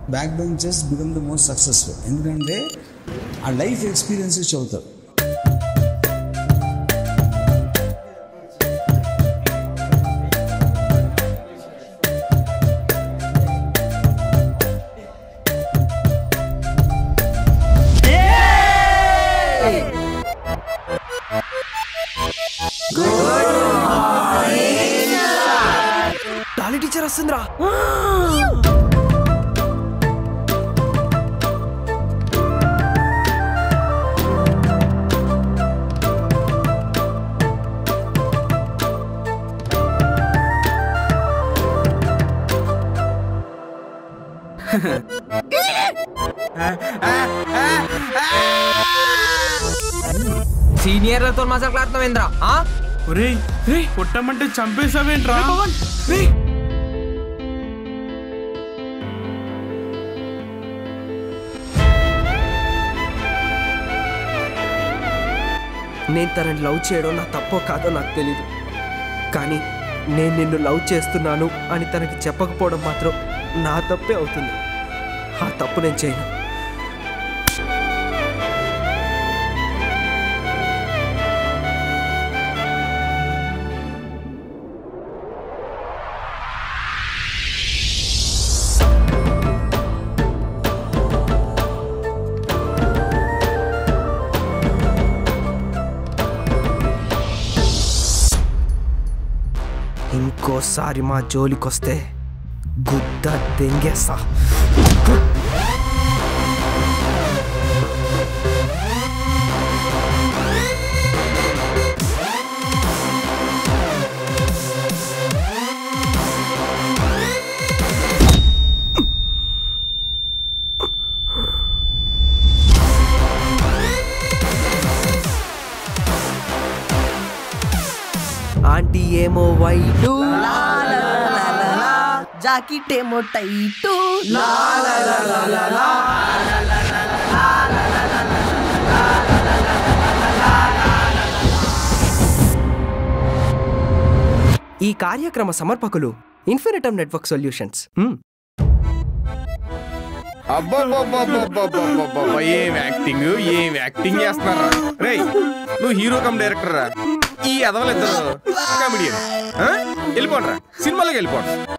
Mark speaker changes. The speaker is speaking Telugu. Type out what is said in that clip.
Speaker 1: Back benchers become the most successful ఎందుకంటే ఆ లైఫ్ ఎక్స్పీరియన్సెస్ చదువుతారు
Speaker 2: డాలి టీచర్ వస్తుందిరా సీనియర్లతో మాట్లాడుతున్నావేంద్రా
Speaker 3: ఒరేయ్ కొట్టమంటే చంపేసావేంట్రా
Speaker 2: నేను తనని లవ్ చేయడం నా తప్పో కాదో నాకు తెలీదు కానీ నేను నిన్ను లవ్ చేస్తున్నాను అని తనకి చెప్పకపోవడం మాత్రం నా తప్పే అవుతుంది ఆ తప్పు నేను చేయను ఇంకోసారి మా జోలికొస్తే గుద్ద దెంగేస్తా ఆంటీ ఏమో వైటు
Speaker 4: జాకెట్ ఏమో టైటు
Speaker 2: ఈ కార్యక్రమ సమర్పకులు ఇన్ఫినిటమ్ నెట్వర్క్ సొల్యూషన్స్ మ్మ్.
Speaker 5: అబ్బబ్బబ్బబ్బబ్బబ్బబ్బబ్బ, ఏం యాక్టింగ్ ఏం యాక్టింగ్ చేస్తున్నారా రేయ్ నువ్వు హీరో కమ్ డైరెక్టర్ రా ఈ ఎదవలిద్దరు కామెడియన్ వెళ్ళిపోండి రా సినిమాలోకి వెళ్ళిపోండి